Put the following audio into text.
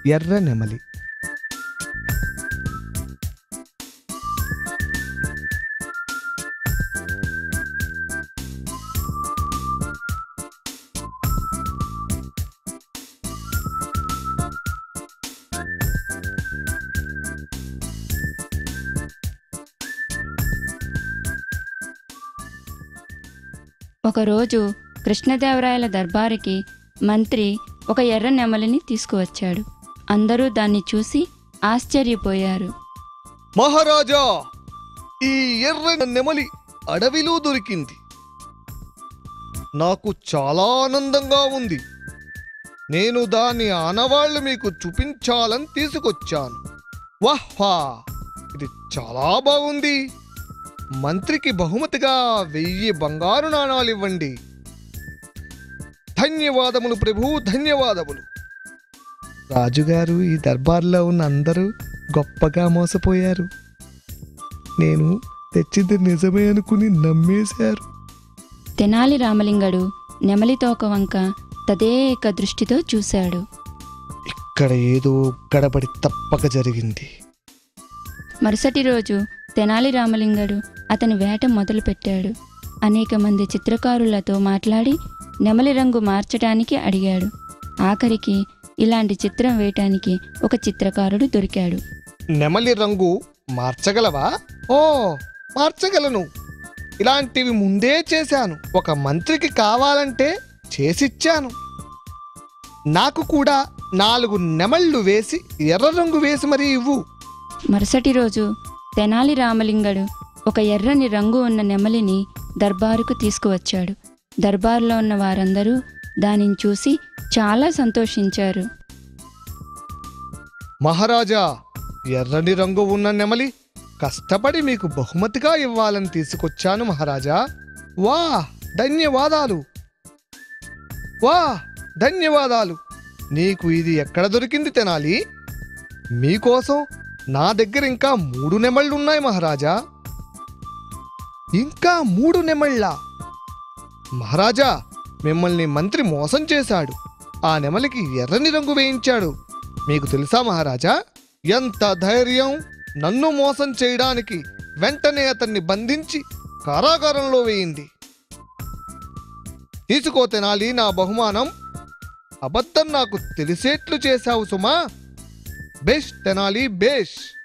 ఎర్ర నెమలి ఒకరోజు కృష్ణదేవరాయల దర్బారుకి మంత్రి ఒక ఎర్ర నెమలిని తీసుకువచ్చాడు అందరూ దాన్ని చూసి ఆశ్చర్యపోయారు మహారాజా ఈ ఎర్ర నెమలి అడవిలో దొరికింది నాకు చాలా ఆనందంగా ఉంది నేను దాని ఆనవాళ్లు మీకు చూపించాలని తీసుకొచ్చాను వాహ్వా ఇది చాలా బాగుంది మంత్రికి బహుమతిగా వెయ్యి బంగారు నాణాలు ఇవ్వండి ధన్యవాదములు ప్రభు ధన్యవాదములు రాజుగారు ఈ దర్బార్లో ఉన్న అందరూ గొప్పగా మోసపోయారు నేను తెచ్చింది నిజమే అనుకుని నమ్మేశారు తెనాలి రామలింగడు నెమలి తోక వంక తదేక దృష్టితో చూశాడు ఇక్కడ ఏదో గడబడి తప్పక జరిగింది మరుసటి రోజు తెనాలి రామలింగడు అతని వేట మొదలుపెట్టాడు అనేక మంది చిత్రకారులతో మాట్లాడి నెమలి రంగు మార్చడానికి అడిగాడు ఆఖరికి ఇలాంటి చిత్రం వేయటానికి ఒక చిత్రకారుడు దొరికాడు నెమలి రంగు మార్చగలవా ఓ మార్చగలను ఇలాంటివి ముందే చేశాను ఒక మంత్రికి కావాలంటే చేసిచ్చాను నాకు కూడా నాలుగు నెమళ్ళు వేసి ఎర్ర రంగు వేసి మరీ ఇవ్వు మరుసటి రోజు తెనాలి రామలింగడు ఒక ఎర్రని రంగు ఉన్న నెమలిని దర్బారుకు తీసుకువచ్చాడు దర్బారులో ఉన్న వారందరూ దానిని చూసి చాలా సంతోషించారు మహారాజా ఎర్రని రంగు ఉన్న నెమలి కష్టపడి మీకు బహుమతిగా ఇవ్వాలని తీసుకొచ్చాను మహారాజా వా ధన్యవాదాలు వా ధన్యవాదాలు నీకు ఇది ఎక్కడ దొరికింది తెనాలి మీకోసం నా దగ్గర ఇంకా మూడు నెమళ్ళున్నాయి మహారాజా ఇంకా మూడు నెమళ్ళ మహారాజా మిమ్మల్ని మంత్రి మోసం చేశాడు ఆ నెమలికి ఎర్రని రంగు వేయించాడు మీకు తెలుసా మహారాజా ఎంత ధైర్యం నన్ను మోసం చేయడానికి వెంటనే అతన్ని బంధించి కారాగారంలో వేయింది తీసుకో తెనాలి నా బహుమానం అబద్ధం నాకు తెలిసేట్లు చేశావు సుమా బేష్ తెనాలి బేష్